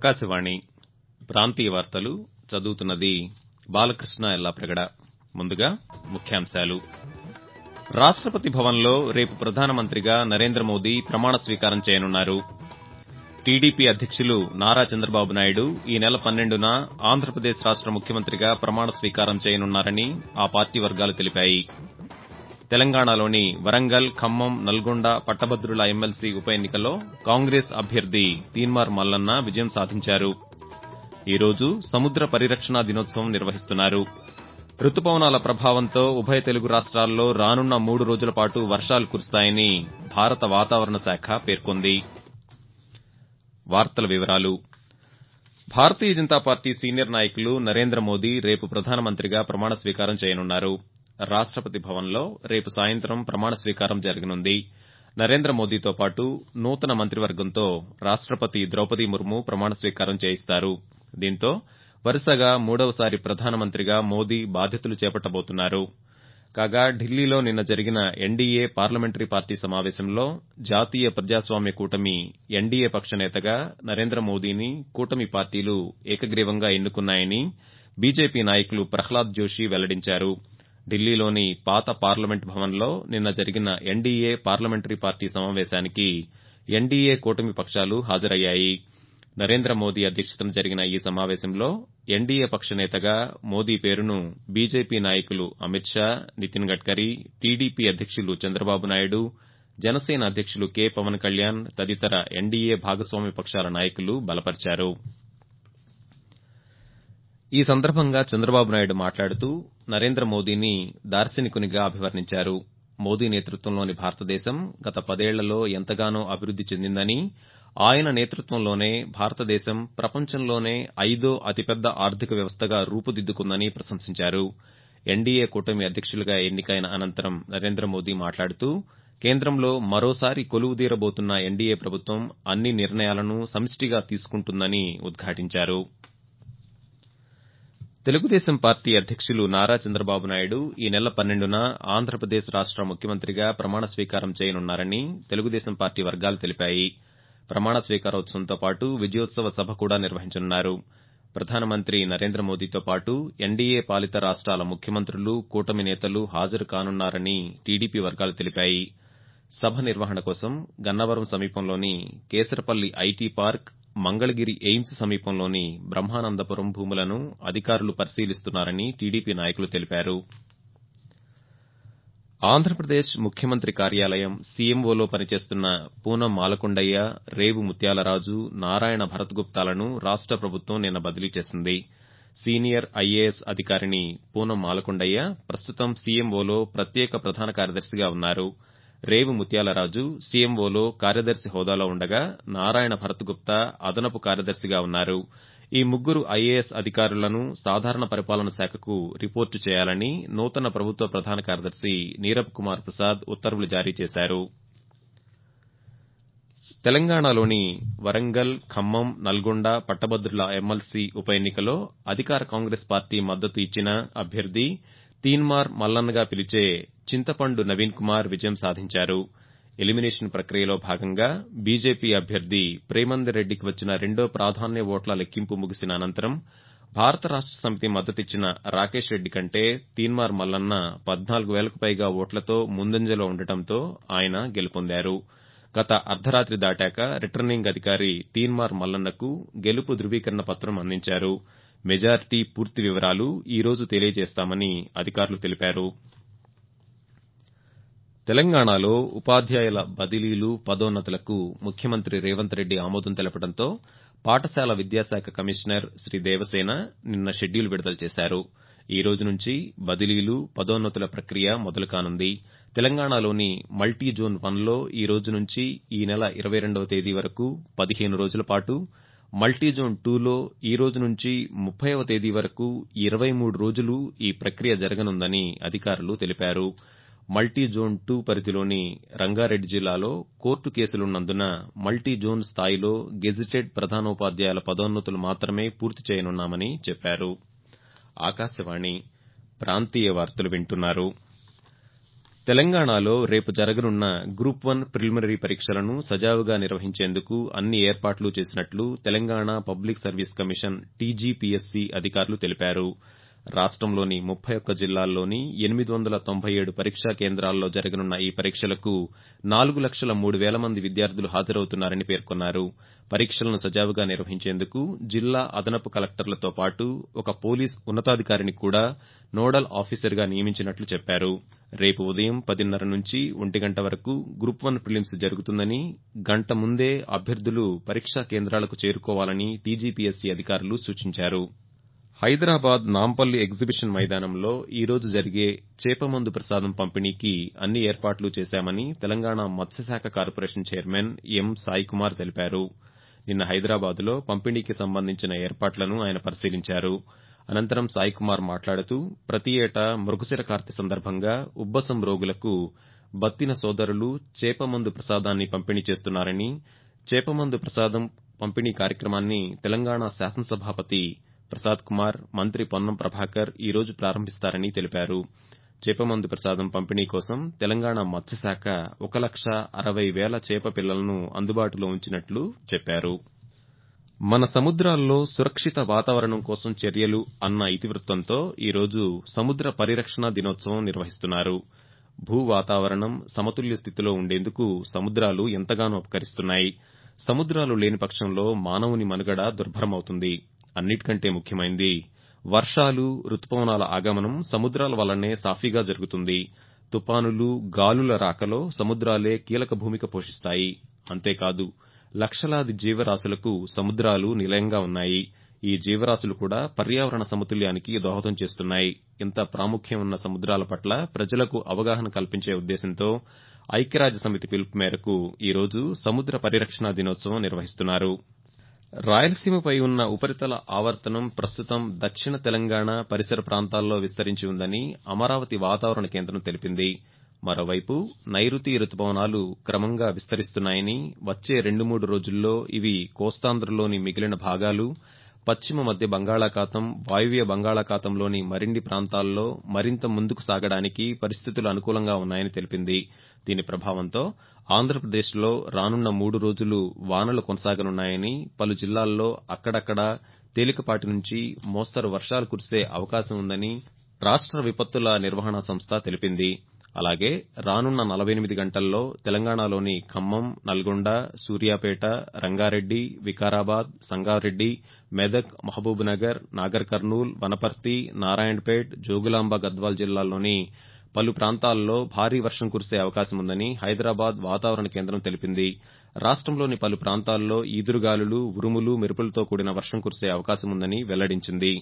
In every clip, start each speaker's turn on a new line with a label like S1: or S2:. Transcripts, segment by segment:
S1: ఆకాశవాణి ప్రాంతీయ వార్తలు చదువుతున్నది బాలకృష్ణ ఎల్లాప్రగడ ముందుగా ముఖ్యాంశాలు రాష్టపతి భవన్లో రేపు ప్రధానమంత్రిగా నరేంద్ర మోదీ ప్రమాణ స్వీకారం చేయనున్నారు టీడీపీ అధ్యకులు నారా చంద్రబాబు నాయుడు ఈ నెల పన్నెండున ఆంధ్రప్రదేశ్ రాష్ట ముఖ్యమంత్రిగా ప్రమాణ స్వీకారం చేయనున్నారని ఆ పార్టీ వర్గాలు తెలిపాయి తెలంగాణలోని వరంగల్ ఖమ్మం నల్గొండ పట్టభద్రుల ఎమ్మెల్సీ ఉప ఎన్నికల్లో కాంగ్రెస్ అభ్యర్థి తీన్మార్ మల్లన్న విజయం సాధించారు ఈ రోజు సముద్ర పరిరక్షణ దినోత్సవం నిర్వహిస్తున్నారు రుతుపవనాల ప్రభావంతో ఉభయ తెలుగు రాష్ట్రాల్లో రానున్న మూడు రోజుల పాటు వర్షాలు కురుస్తాయని భారత వాతావరణ శాఖ పేర్కొంది భారతీయ జనతా పార్టీ సీనియర్ నాయకులు నరేంద్ర మోదీ రేపు ప్రధానమంత్రిగా ప్రమాణ స్వీకారం చేయనున్నారు రాష్టపతి భవన్లో రేపు సాయంత్రం ప్రమాణ స్వీకారం జరగనుంది నరేంద్ర మోదీతో పాటు నూతన మంత్రివర్గంతో రాష్టపతి ద్రౌపది ముర్ము ప్రమాణ స్వీకారం చేయిస్తారు దీంతో వరుసగా మూడవసారి ప్రధానమంత్రిగా మోదీ బాధ్యతలు చేపట్టబోతున్నారు కాగా ఢిల్లీలో నిన్న జరిగిన ఎన్డీఏ పార్లమెంటరీ పార్టీ సమావేశంలో జాతీయ ప్రజాస్వామ్య కూటమి ఎన్డీఏ పక్ష నేతగా నరేంద్ర మోదీని కూటమి పార్టీలు ఏకగ్రీవంగా ఎన్నుకున్నాయని బీజేపీ నాయకులు ప్రహ్లాద్ జోషి వెల్లడించారు ఢిల్లీలోని పాత పార్లమెంట్ భవన్లో నిన్న జరిగిన ఎన్డీఏ పార్లమెంటరీ పార్టీ సమావేశానికి ఎన్డీఏ కూటమి పక్షాలు హాజరయ్యాయి నరేంద్ర మోదీ అధ్యక్షతన జరిగిన ఈ సమావేశంలో ఎన్డీఏ పక్ష నేతగా మోదీ పేరును బీజేపీ నాయకులు అమిత్ షా నితిన్ గడ్కరీ టీడీపీ అధ్యకులు చంద్రబాబు నాయుడు జనసేన అధ్యకులు కె పవన్ కళ్యాణ్ తదితర ఎన్డీఏ భాగస్వామ్య పక్షాల నాయకులు బలపర్చారు ఈ సందర్భంగా చంద్రబాబు నాయుడు మాట్లాడుతూ నరేంద్ర మోదీని దార్శనికునిగా అభివర్ణించారు మోదీ నేతృత్వంలోని భారతదేశం గత పదేళ్లలో ఎంతగానో అభివృద్ది చెందిందని ఆయన నేతృత్వంలోనే భారతదేశం ప్రపంచంలోనే ఐదో అతిపెద్ద ఆర్థిక వ్యవస్థగా రూపుదిద్దుకుందని ప్రశంసించారు ఎన్డీఏ కూటమి అధ్యకులుగా ఎన్నికైన అనంతరం నరేంద్ర మోదీ మాట్లాడుతూ కేంద్రంలో మరోసారి కొలువుదీరబోతున్న ఎన్డీఏ ప్రభుత్వం అన్ని నిర్ణయాలను సమిష్టిగా తీసుకుంటుందని ఉద్ఘాటించారు తెలుగుదేశం పార్టీ అధ్యకులు నారా చంద్రబాబు నాయుడు ఈ నెల పన్నెండున ఆంధ్రప్రదేశ్ రాష్ట ముఖ్యమంత్రిగా ప్రమాణ స్వీకారం చేయనున్నారని తెలుగుదేశం పార్టీ వర్గాలు తెలిపాయి ప్రమాణ స్వీకారోత్సవంతో పాటు విజయోత్సవ సభ కూడా నిర్వహించనున్నారు ప్రధానమంత్రి నరేంద్ర మోదీతో పాటు ఎన్డీఏ పాలిత రాష్ట్రాల ముఖ్యమంత్రులు కూటమి నేతలు హాజరు కానున్నారని టీడీపీ వర్గాలు తెలిపాయి సభ నిర్వహణ కోసం గన్నవరం సమీపంలోని Kesarapalli IT park Mangalagiri AIIMS సమీపంలోని బ్రహ్మానందపురం భూములను అధికారులు పరిశీలిస్తున్నారని టీడీపీ నాయకులు తెలిపారు ఆంధ్రప్రదేశ్ ముఖ్యమంత్రి కార్యాలయం సీఎంఓలో పనిచేస్తున్న పూనం మాలకొండయ్య రేవు ముత్యాలరాజు నారాయణ భరత్గుప్తాలను రాష్ట ప్రభుత్వం నిన్న బదిలీ చేసింది సీనియర్ ఐఏఎస్ అధికారిని పూనం మాలకొండయ్య ప్రస్తుతం సీఎంఓలో ప్రత్యేక ప్రధాన కార్యదర్శిగా ఉన్నారు రేవు ముత్యాలరాజు సీఎంఓలో కార్యదర్శి హోదాలో ఉండగా నారాయణ భరత్గుప్తా అదనపు కార్యదర్శిగా ఉన్నారు ఈ ముగ్గురు ఐఏఎస్ అధికారులను సాధారణ పరిపాలన శాఖకు రిపోర్టు చేయాలని నూతన ప్రభుత్వ ప్రధాన కార్యదర్శి నీరబ్ కుమార్ ప్రసాద్ ఉత్తర్వులు జారీ చేశారు తెలంగాణలోని వరంగల్ ఖమ్మం నల్గొండ పట్టభద్రుల ఎమ్మెల్సీ ఉప ఎన్నికలో అధికార కాంగ్రెస్ పార్టీ మద్దతు ఇచ్చిన అభ్యర్థి తీన్మార్ మల్లన్నగా పిలిచే చింతపండు నవీన్ కుమార్ విజయం సాధించారు ఎలిమినేషన్ ప్రక్రియలో భాగంగా బీజేపీ అభ్యర్థి ప్రేమందర్ రెడ్డికి వచ్చిన రెండో ప్రాధాన్య ఓట్ల లెక్కింపు ముగిసిన అనంతరం భారత రాష్ట సమితి మద్దతిచ్చిన రాకేష్ రెడ్డి కంటే తీన్మార్ మల్లన్న పద్నాలుగు వేలకు పైగా ఓట్లతో ముందంజలో ఉండటంతో ఆయన గెలుపొందారు గత అర్ధరాత్రి దాటాక రిటర్నింగ్ అధికారి తీన్మార్ మల్లన్నకు గెలుపు ధృవీకరణ పత్రం అందించారు మెజారిటీ పూర్తి వివరాలు ఈ రోజు తెలియజేస్తామని అధికారులు తెలిపారు తెలంగాణలో ఉపాధ్యాయుల బదిలీలు పదోన్నతులకు ముఖ్యమంత్రి రేవంత్ రెడ్డి ఆమోదం తెలపడంతో పాఠశాల విద్యాశాఖ కమిషనర్ శ్రీ దేవసేన నిన్న షెడ్యూల్ విడుదల చేశారు ఈ రోజు నుంచి బదిలీలు పదోన్నతుల ప్రక్రియ మొదలు కానుంది తెలంగాణలోని మల్టీ జోన్ వన్లో ఈ రోజు నుంచి ఈ నెల ఇరవై రెండవ తేదీ వరకు పదిహేను రోజుల పాటు మల్టీ జోన్ టూలో ఈ రోజు నుంచి ముప్పైవ తేదీ వరకు ఇరవై మూడు రోజులు ఈ ప్రక్రియ జరగనుందని అధికారులు తెలిపారు మల్టీ జోన్ టూ పరిధిలోని రంగారెడ్డి జిల్లాలో కోర్టు కేసులున్నందున మల్టీ జోన్ స్థాయిలో గెజిటెడ్ ప్రధానోపాధ్యాయుల పదోన్నతులు మాత్రమే పూర్తి చేయనున్నామని చెప్పారు ఆకాశవాణి ప్రాంతీయ వార్తలు వింటున్నారు తెలంగాణలో రేపు జరగనున్న గ్రూప్ వన్ ప్రిలిమినరీ పరీక్షలను సజావుగా నిర్వహించేందుకు అన్ని ఏర్పాట్లు చేసినట్లు Telangana public service commission TGPSC అధికారులు తెలిపారు రాష్టంలోని ముప్పై ఒక్క జిల్లాల్లోని ఎనిమిది వందల తొంభై ఏడు పరీక్షా కేంద్రాల్లో జరగనున్న ఈ పరీక్షలకు నాలుగు లక్షల మూడు వేల మంది విద్యార్థులు హాజరవుతున్నారని పేర్కొన్నారు పరీక్షలను సజావుగా నిర్వహించేందుకు జిల్లా అదనపు కలెక్టర్లతో పాటు ఒక పోలీస్ ఉన్నతాధికారిని కూడా నోడల్ ఆఫీసర్గా నియమించినట్లు చెప్పారు రేపు ఉదయం పదిన్నర నుంచి ఒంటి గంట వరకు గ్రూప్ వన్ ప్రిలిమ్స్ జరుగుతుందని గంట ముందే అభ్యర్థులు పరీక్షా కేంద్రాలకు చేరుకోవాలని టీజీపీఎస్సీ అధికారులు సూచించారు హైదరాబాద్ నాంపల్లి ఎగ్జిబిషన్ మైదానంలో ఈ రోజు జరిగే చేపమందు ప్రసాదం పంపిణీకి అన్ని ఏర్పాట్లు చేశామని తెలంగాణ మత్స్యశాఖ కార్పొరేషన్ చైర్మన్ ఎం సాయికుమార్ తెలిపారు నిన్న హైదరాబాద్లో పంపిణీకి సంబంధించిన ఏర్పాట్లను ఆయన పరిశీలించారు అనంతరం సాయికుమార్ మాట్లాడుతూ ప్రతి ఏటా మృగశిర కార్తె సందర్భంగా ఉబ్బసం రోగులకు బత్తిన సోదరులు చేపమందు ప్రసాదాన్ని పంపిణీ చేస్తున్నారని చేపమందు ప్రసాదం పంపిణీ కార్యక్రమాన్ని తెలంగాణ శాసనసభాపతి ప్రసాద్ కుమార్ మంత్రి పొన్నం ప్రభాకర్ ఈ రోజు ప్రారంభిస్తారని తెలిపారు చేపమందు ప్రసాదం పంపిణీ కోసం తెలంగాణ మత్స్యశాఖ ఒక లక్ష అరవై వేల చేప పిల్లలను అందుబాటులో ఉంచినట్లు చెప్పారు మన సముద్రాల్లో సురక్షిత వాతావరణం కోసం చర్యలు అన్న ఇతివృత్తంతో ఈ రోజు సముద్ర పరిరక్షణ దినోత్సవం నిర్వహిస్తున్నారు భూ వాతావరణం సమతుల్య స్థితిలో ఉండేందుకు సముద్రాలు ఎంతగానో ఉపకరిస్తున్నాయి సముద్రాలు లేని పక్షంలో మానవుని మనుగడ దుర్భరమవుతుంది అన్నిటికంటే ముఖ్యమైంది వర్షాలు రుతుపవనాల ఆగమనం సముద్రాల వల్లనే సాఫీగా జరుగుతుంది తుపానులు గాలుల రాకలో సముద్రాలే కీలక భూమిక పోషిస్తాయి అంతేకాదు లక్షలాది జీవరాశులకు సముద్రాలు నిలయంగా ఉన్నాయి ఈ జీవరాశులు కూడా పర్యావరణ సమతుల్యానికి దోహదం చేస్తున్నాయి ఇంత ప్రాముఖ్యం ఉన్న సముద్రాల పట్ల ప్రజలకు అవగాహన కల్పించే ఉద్దేశంతో ఐక్యరాజ్య సమితి పిలుపు మేరకు ఈ రోజు సముద్ర పరిరక్షణ దినోత్సవం నిర్వహిస్తున్నారు రాయలసీమపై ఉన్న ఉపరితల ఆవర్తనం ప్రస్తుతం దక్షిణ తెలంగాణ పరిసర ప్రాంతాల్లో విస్తరించి ఉందని అమరావతి వాతావరణ కేంద్రం తెలిపింది మరోవైపు నైరుతి రుతుపవనాలు క్రమంగా విస్తరిస్తున్నాయని వచ్చే రెండు మూడు రోజుల్లో ఇవి కోస్తాంధ్రలోని మిగిలిన భాగాలు పశ్చిమ మధ్య బంగాళాఖాతం వాయువ్య బంగాళాఖాతంలోని మరిన్ని ప్రాంతాల్లో మరింత ముందుకు సాగడానికి పరిస్థితులు అనుకూలంగా ఉన్నాయని తెలిపింది దీని ప్రభావంతో ఆంధ్రప్రదేశ్లో రానున్న మూడు రోజులు వానలు కొనసాగనున్నాయని పలు జిల్లాల్లో అక్కడక్కడా తేలికపాటి నుంచి మోస్తరు వర్షాలు కురిసే అవకాశం ఉందని రాష్ట విపత్తుల నిర్వహణ సంస్థ తెలిపింది అలాగే రానున్న నలభై ఎనిమిది గంటల్లో తెలంగాణలోని ఖమ్మం నల్గొండ సూర్యాపేట రంగారెడ్డి వికారాబాద్ సంగారెడ్డి మెదక్ మహబూబ్నగర్ నాగర్ కర్నూల్ వనపర్తి నారాయణపేట్ జోగులాంబ గద్వాల్ జిల్లాల్లోని పలు ప్రాంతాల్లో భారీ వర్షం కురిసే అవకాశం ఉందని హైదరాబాద్ వాతావరణ కేంద్రం తెలిపింది రాష్టంలోని పలు ప్రాంతాల్లో ఈదురుగాలులు ఉరుములు మెరుపులతో కూడిన వర్షం కురిసే అవకాశం ఉందని వెల్లడించింది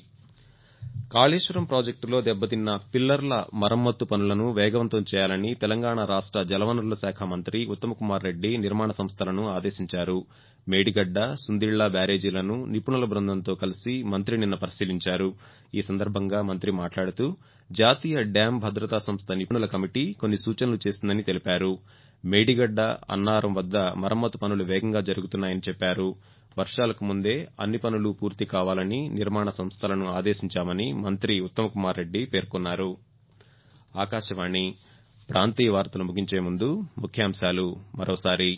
S1: కాళేశ్వరం ప్రాజెక్టులో దెబ్బతిన్న పిల్లర్ల మరమ్మత్తు పనులను వేగవంతం చేయాలని తెలంగాణ రాష్ట జలవనరుల శాఖ మంత్రి ఉత్తమ్కుమార్ రెడ్డి నిర్మాణ సంస్థలను ఆదేశించారు మేడిగడ్డ సుందిళ్ల బ్యారేజీలను నిపుణుల బృందంతో కలిసి మంత్రి నిన్న పరిశీలించారు ఈ సందర్భంగా మంత్రి మాట్లాడుతూ జాతీయ డ్యాం భద్రతా సంస్థ నిపుణుల కమిటీ కొన్ని సూచనలు చేసిందని తెలిపారు మేడిగడ్డ అన్నారం వద్ద మరమ్మతు పనులు వేగంగా జరుగుతున్నాయని చెప్పారు వర్షాలకు ముందే అన్ని పనులు పూర్తి కావాలని నిర్మాణ సంస్థలను ఆదేశించామని మంత్రి ఉత్తమ్కుమార్ రెడ్డి పేర్కొన్నారు ఆకాశవాణి ప్రాంతీయ వార్తలు ముగించే ముందు ముఖ్యాంశాలు మరోసారి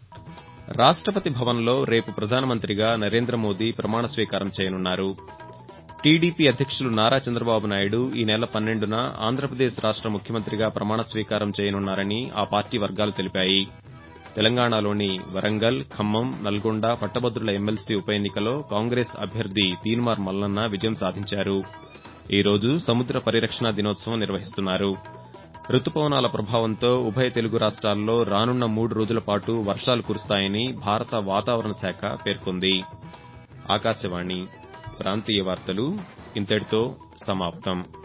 S1: రాష్టపతి భవన్లో రేపు ప్రధానమంత్రిగా నరేంద్ర మోదీ ప్రమాణ స్వీకారం చేయనున్నారు టీడీపీ అధ్యక్షులు నారా చంద్రబాబు నాయుడు ఈ నెల పన్నెండున ఆంధ్రప్రదేశ్ రాష్ట ముఖ్యమంత్రిగా ప్రమాణ స్వీకారం చేయనున్నారని ఆ పార్టీ వర్గాలు తెలిపాయి తెలంగాణలోని వరంగల్ ఖమ్మం నల్గొండ పట్టభద్రుల ఎమ్మెల్సీ ఉప ఎన్నికలో కాంగ్రెస్ అభ్యర్థి తీన్మార్ మల్లన్న విజయం సాధించారు ఈ రోజు సముద్ర పరిరక్షణ దినోత్సవం నిర్వహిస్తున్నారు రుతుపవనాల ప్రభావంతో ఉభయ తెలుగు రాష్ట్రాల్లో రానున్న మూడు రోజుల పాటు వర్షాలు కురుస్తాయని భారత వాతావరణ శాఖ పేర్కొంది ఆకాశవాణి ప్రాంతీయ వార్తలు ఇంతటితో సమాప్తం